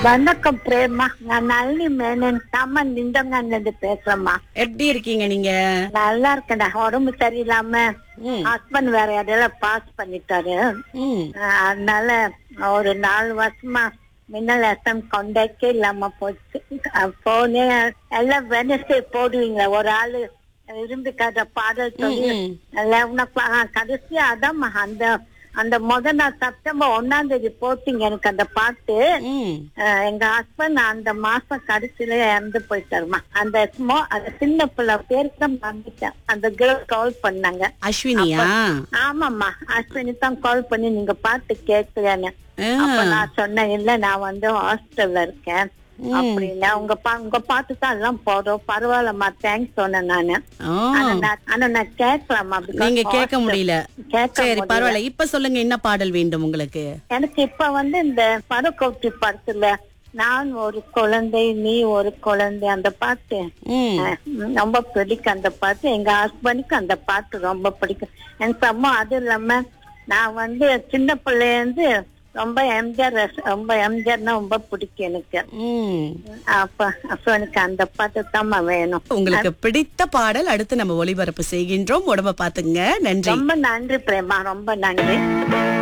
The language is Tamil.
வணக்கம் பிரேமா நான் நளினி மேனன் நம்ம நிந்தங்கன்ல இருந்து பேசுறேம்மா எப்படி இருக்கீங்க நீங்க நல்லா இருக்கேன்டா உடம்பு சரியில்லாம ம், ஹஸ்பண்ட் வேற இடையில பாஸ் பண்ணிட்டாரு ம். அஹ் அதனால ஒரு நாலு வருஷமா மின்னல் எஸ்எம் கான்டாக்டே இல்லாம போச்சு போனே எல்லாம் வெனஸ்டே போடுவீங்க ஒரு ஆளு விரும்பி கதை பாடல் சொல்லி ம். லெவன் ஓ கிளாக் கடைசியா அதாம்மா அந்த அந்த முத நாள் செப்டம்பர் ஒன்னாம் தேதி போட்டீங்க எனக்கு அந்த பாட்டு ம். அஹ் எங்க ஹஸ்பண்ட் அந்த மாசம் கடைசியில இறந்து போயிட்டாருமா அந்த ஸ்மோ அந்த சின்ன பிள்ளை பேருக்கு மறந்துட்டேன் அந்த கேர்ள் கால் பண்ணாங்க அஸ்வினியா ஆமாம்மா அஸ்வினி தான் கால் பண்ணி நீங்க பாட்டு கேட்கலன்னு ஆ. அப்ப நான் சொன்னேன் இல்ல நான் வந்து ஹாஸ்டல்ல இருக்கேன் அப்படின்னா உங்க பா உங்க பாட்டு தான் எல்லாம் போதும் பரவாயில்லம்மா தேங்க்ஸ் சொன்னேன் நானு ஆ. ஆனா நான் ஆனா நான் கேட்கலாமா because நீங்க கேட்க hostel- முடியல கேட்க சரி முடியல. பரவாயில்ல இப்ப சொல்லுங்க என்ன பாடல் வேண்டும் உங்களுக்கு எனக்கு இப்ப வந்து இந்த பருக்கோட்டி படத்துல நான் ஒரு குழந்தை நீ ஒரு குழந்தை அந்த பாட்டு ம். அஹ், ரொம்ப பிடிக்கும் அந்த பாட்டு எங்க ஹஸ்பண்டுக்கு அந்த பாட்டு ரொம்ப பிடிக்கும் எனக்கு அம்மா அது இல்லாம நான் வந்து சின்ன பிள்ளைய இருந்து ரொம்ப எம்ஜிஆர் ரச- ரொம்ப எம்ஜிஆர்னா ரொம்ப பிடிக்கும் எனக்கு ம். அப்ப அப்ப எனக்கு அந்த பாட்டு தான் வேணும் உங்களுக்கு பிடித்த பாடல் அடுத்து நம்ம ஒளிபரப்பு செய்கின்றோம் உடம்ப பாத்துங்க நன்றி ரொம்ப நன்றி பிரேமா ரொம்ப நன்றி